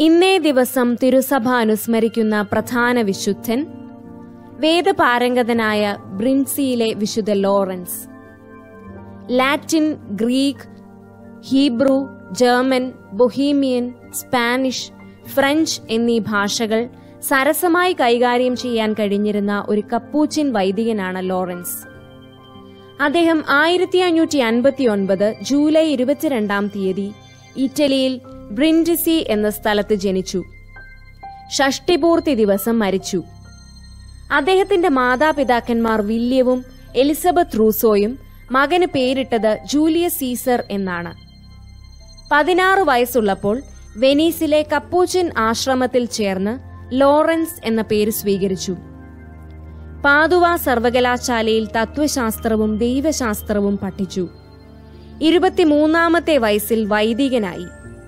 ഇന്നേ ദിവസം തിരുസഭ അനുസ്മരിക്കുന്ന പ്രധാന വിശുദ്ധൻ വേദപാരംഗതനായ ബ്രിൻസിയിലെ വിശുദ്ധ Lawrence Latin Greek Hebrew German Bohemian Spanish French എന്നീ ഭാഷകൾ സരസമായി കൈകാര്യം ചെയ്യാൻ കഴിഞ്ഞിരുന്ന ഒരു കപ്പൂച്ചിൻ വൈദികനാണ് ലോറൻസ് അദ്ദേഹം ആയിരത്തി അഞ്ഞൂറ്റി അൻപത്തി ഒൻപത് ജൂലൈ ഇരുപത്തിരണ്ടാം തീയതി ഇറ്റലിയിൽ ബ്രിൻഡിസി എന്ന സ്ഥലത്ത് ജനിച്ചു ഷഷ്ടിപൂർത്തി ദിവസം മരിച്ചു അദ്ദേഹത്തിന്റെ മാതാപിതാക്കന്മാർ വില്യവും എലിസബത്ത് റൂസോയും മകന് പേരിട്ടത് ജൂലിയസ് സീസർ എന്നാണ് പതിനാറ് വയസ്സുള്ളപ്പോൾ വെനീസിലെ കപ്പൂച്ചിൻ ആശ്രമത്തിൽ ചേർന്ന് ലോറൻസ് എന്ന പേര് സ്വീകരിച്ചു പാതുവ സർവകലാശാലയിൽ തത്വശാസ്ത്രവും ദൈവശാസ്ത്രവും പഠിച്ചു ഇരുപത്തിമൂന്നാമത്തെ വയസ്സിൽ വൈദികനായി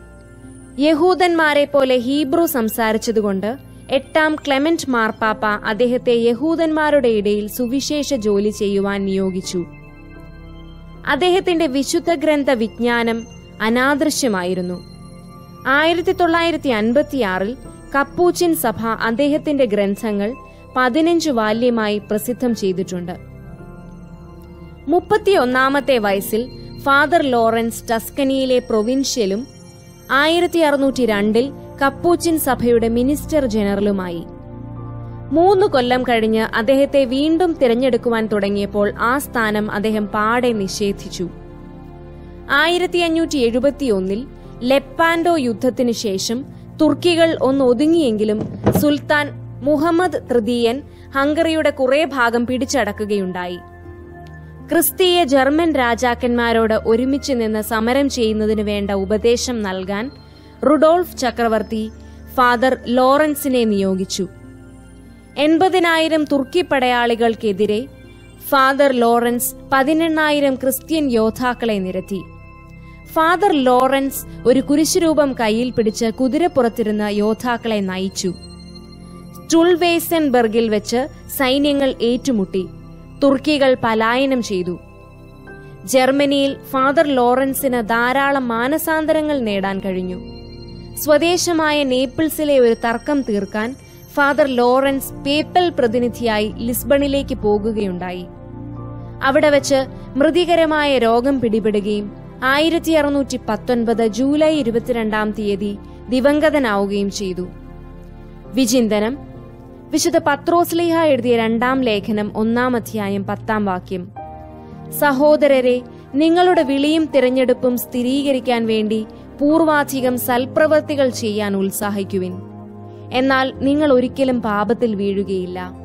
യഹൂദന്മാരെ പോലെ ഹീബ്രു സംസാരിച്ചതുകൊണ്ട് എട്ടാം ക്ലെമന്റ് മാർപ്പാപ്പ അദ്ദേഹത്തെ യഹൂദന്മാരുടെ ഇടയിൽ സുവിശേഷ ജോലി ചെയ്യുവാൻ നിയോഗിച്ചു അദ്ദേഹത്തിന്റെ വിശുദ്ധ ഗ്രന്ഥ വിജ്ഞാനം അനാദൃശ്യമായിരുന്നു ആയിരത്തി തൊള്ളായിരത്തി അൻപത്തിയാറിൽ കപ്പൂച്ചിൻ സഭ അദ്ദേഹത്തിന്റെ ഗ്രന്ഥങ്ങൾ പതിനഞ്ച് വാല്യമായി പ്രസിദ്ധം ചെയ്തിട്ടുണ്ട് മുപ്പത്തിയൊന്നാമത്തെ വയസ്സിൽ ഫാദർ ലോറൻസ് ടസ്കനിയിലെ പ്രൊവിൻഷ്യലും ആയിരത്തി അറുന്നൂറ്റി രണ്ടിൽ കപ്പൂച്ചിൻ സഭയുടെ മിനിസ്റ്റർ ജനറലുമായി മൂന്ന് കൊല്ലം കഴിഞ്ഞ് അദ്ദേഹത്തെ വീണ്ടും തിരഞ്ഞെടുക്കുവാൻ തുടങ്ങിയപ്പോൾ ആ സ്ഥാനം അദ്ദേഹം പാടെ നിഷേധിച്ചു ആയിരത്തി അഞ്ഞൂറ്റി എഴുപത്തിയൊന്നിൽ ലെപ്പാൻഡോ യുദ്ധത്തിനു ശേഷം തുർക്കികൾ ഒന്ന് ഒതുങ്ങിയെങ്കിലും സുൽത്താൻ മുഹമ്മദ് തൃതീയൻ ഹംഗറിയുടെ കുറെ ഭാഗം പിടിച്ചടക്കുകയുണ്ടായി ക്രിസ്തീയ ജർമ്മൻ രാജാക്കന്മാരോട് ഒരുമിച്ച് നിന്ന് സമരം ചെയ്യുന്നതിന് വേണ്ട ഉപദേശം നൽകാൻ റുഡോൾഫ് ചക്രവർത്തി ഫാദർ ലോറൻസിനെ നിയോഗിച്ചു എൺപതിനായിരം തുർക്കി പടയാളികൾക്കെതിരെ ഫാദർ ലോറൻസ് പതിനെണ്ണായിരം ക്രിസ്ത്യൻ യോദ്ധാക്കളെ നിരത്തി ഫാദർ ലോറൻസ് ഒരു കുരിശുരൂപം കയ്യിൽ പിടിച്ച് കുതിരപ്പുറത്തിരുന്ന യോദ്ധാക്കളെ നയിച്ചു സ്റ്റുൾവേസൻബർഗിൽ വെച്ച് സൈന്യങ്ങൾ ഏറ്റുമുട്ടി തുർക്കികൾ പലായനം ചെയ്തു ജർമ്മനിയിൽ ഫാദർ ലോറൻസിന് ധാരാളം മാനസാന്തരങ്ങൾ നേടാൻ കഴിഞ്ഞു സ്വദേശമായ നേപ്പിൾസിലെ ഒരു തർക്കം തീർക്കാൻ ഫാദർ ലോറൻസ് പേപ്പൽ പ്രതിനിധിയായി ലിസ്ബണിലേക്ക് പോകുകയുണ്ടായി അവിടെ വെച്ച് മൃതികരമായ രോഗം പിടിപെടുകയും ആയിരത്തി അറുന്നൂറ്റി പത്തൊൻപത് ജൂലൈ ഇരുപത്തിരണ്ടാം തീയതി ദിവംഗതനാവുകയും ചെയ്തു വിചിന്തനം വിശുദ്ധ പത്രോസ്ലിഹ എഴുതിയ രണ്ടാം ലേഖനം ഒന്നാം അധ്യായം പത്താം വാക്യം സഹോദരരെ നിങ്ങളുടെ വിളിയും തിരഞ്ഞെടുപ്പും സ്ഥിരീകരിക്കാൻ വേണ്ടി പൂർവാധികം സൽപ്രവർത്തികൾ ചെയ്യാൻ ഉത്സാഹിക്കുവിൻ എന്നാൽ നിങ്ങൾ ഒരിക്കലും പാപത്തിൽ വീഴുകയില്ല